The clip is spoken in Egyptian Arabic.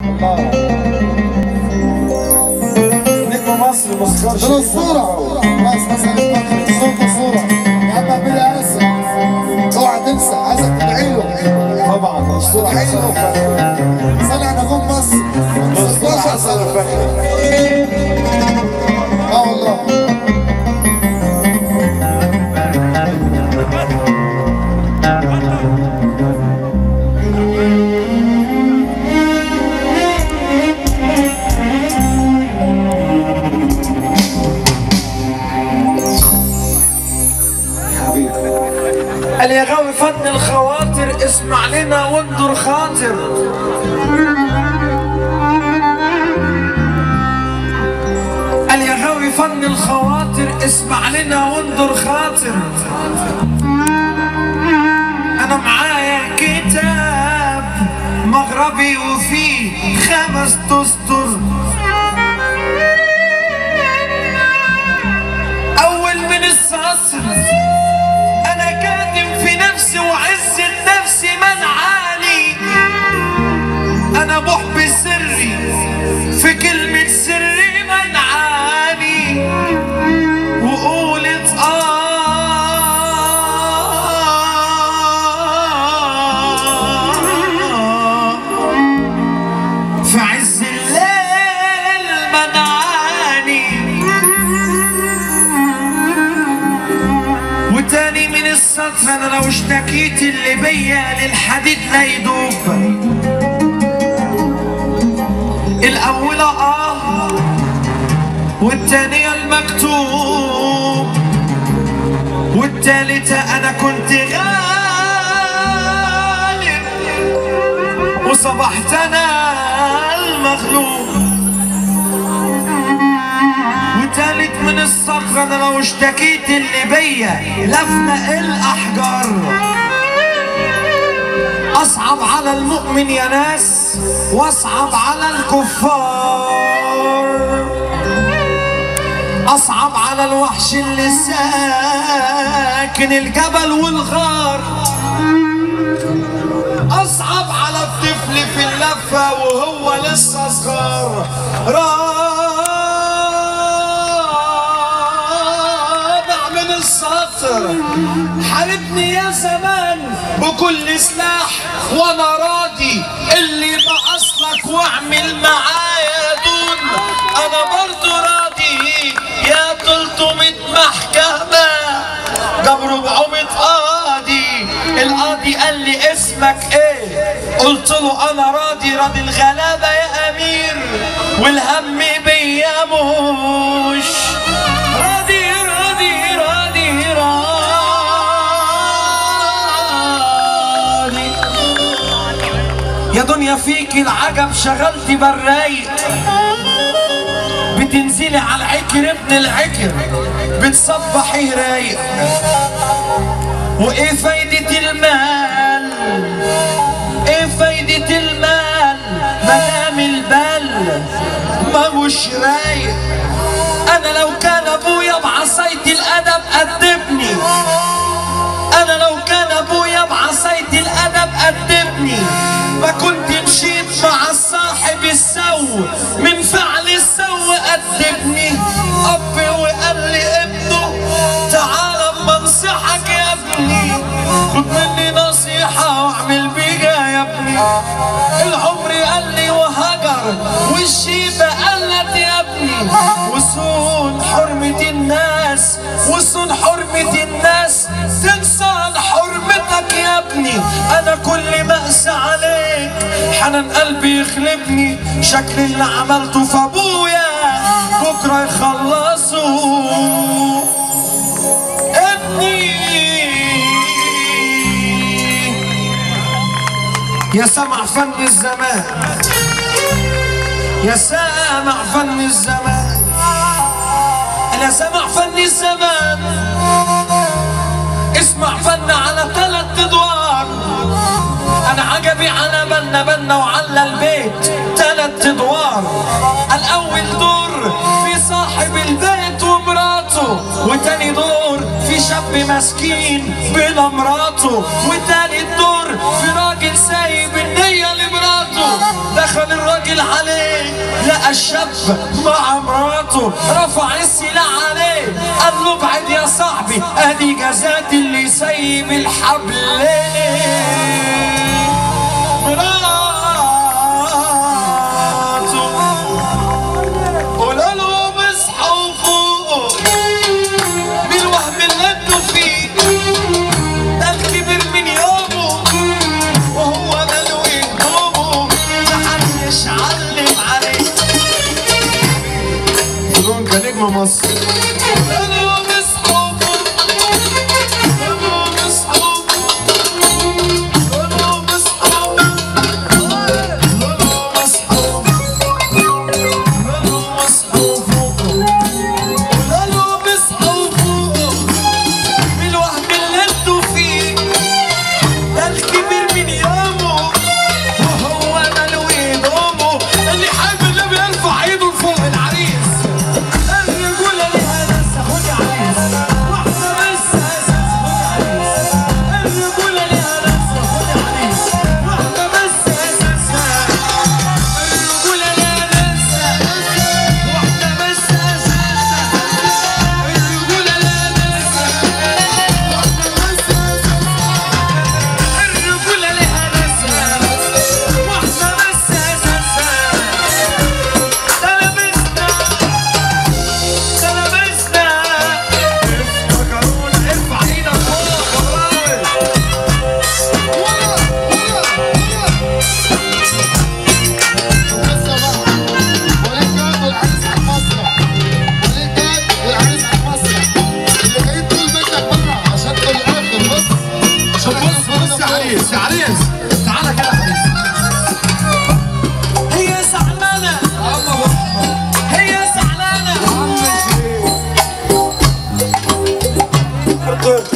نجم مصر موسيقار دول الصورة بس مثلا صورة صورة يا عم اعمل لي اسف اوعى تنسى عايزك تدعي له طبعا الصورة حسن وفخر صنع نجوم مصر الصورة 16 حسن سنة وفخر اه والله قال يا غاوي فن الخواطر اسمع لنا وانظر خاطر قال يا غاوي فن الخواطر اسمع لنا وانظر خاطر انا معايا كتاب مغربي وفيه خمس تسطر اول من السطر انا كاتم في نفسي وعزة نفسي منعاني انا بحب سري في كلمة سري منعاني وقولت آه في عز الليل منعاني وتاني من السطر انا لو اشتكيت اللي بيا للحديد لا يدوب الاولى اه والتانية المكتوب والتالتة انا كنت غالب وصبحت انا المغلوب وتالت من الصخرة انا لو اشتكيت اللي بيا لفنق الاحجار اصعب على المؤمن يا ناس واصعب على الكفار اصعب على الوحش اللي ساكن الجبل والغار اصعب على الطفل في اللفه وهو لسه صغار رابع من السطر حاربني يا زمان بكل سلاح وانا راضي اللي بأصلك واعمل معايا دون انا برضو راضي يا 300 محكمة جاب 400 قاضي القاضي قال لي اسمك ايه قلت له انا راضي راضي الغلابة يا امير والهم بيا مش راضي راضي راضي راضي يا دنيا فيك العجب شغلتي بالرايق بتنزلي على العكر ابن العكر بتصبحي رايق وايه فايدة المال ايه فايدة المال مدام البال ما مش رايق انا لو كان ابويا بعصاية الادب ادبني انا لو كان ابويا بعصاية الادب ادبني ما كنت مشيت مع الصاحب السو من فعل السو ادبني ابي وقال لي ابنه تعال اما انصحك يا ابني خد مني نصيحة واعمل بيها يا ابني العمر قال لي وهجر والشيبة قالت يا ابني وصون حرمة الناس وصون حرمة الناس تنسى حرمتك يا ابني انا كل ما اقسى عليك حنان قلبي يخلبني شكل اللي عملته في ابويا بكره يخلصوا ابني يا سمع فن الزمان يا سامع فن الزمان انا سامع فن الزمان اسمع فن على ثلاث ادوار انا عجبي على بنا بنا وعلى البيت ثلاث ادوار الاول دور في صاحب البيت ومراته وتاني دور في شاب مسكين بلا مراته وتالت دور في راجل سايب النية لمراته دخل دخل الراجل عليه لقى الشاب مع مراته رفع السلاح عليه قال له ابعد يا صاحبي ادي جزات اللي يسيب الحبل مراته قولوا لهم اصحوا فوقوا بالوهم اللي انتوا فيه ده الكبر من يومه وهو ماله هدومه محدش علم عليه فنون كنجم مصر قولوا اصحوا فوقوا قولوا اصحوا قولوا اصحوا قولوا اصحوا قولوا اصحوا فوقوا قولوا اصحوا فوقوا بالوهم اللي انتوا فيه ده الكبير من يومه وهو ماله هدومه اللي حابب اللي بيرفع ايده لفوق العريس الرجولة ليها ناس خدي عريس واحدة بس اساس خدي عريس الرجولة ليها ناس خدي عريس واحدة بس اساسها الرجولة ليها ناس واحدة بس اساسها الرجولة ليها ناس الرجولة لها ناسها واحدة بس أساسها تلبسنا تلبسنا افتكرونا ارفع ايدك فوق والله لسه بقى وليد جاد والعريس على المسرح وليد جاد والعريس على المسرح اللي جايين طول منك بره عشان في الاخر بص عشان بص بص يا عريس يا عريس تعالى كده يا عريس هي زعلانة هي زعلانة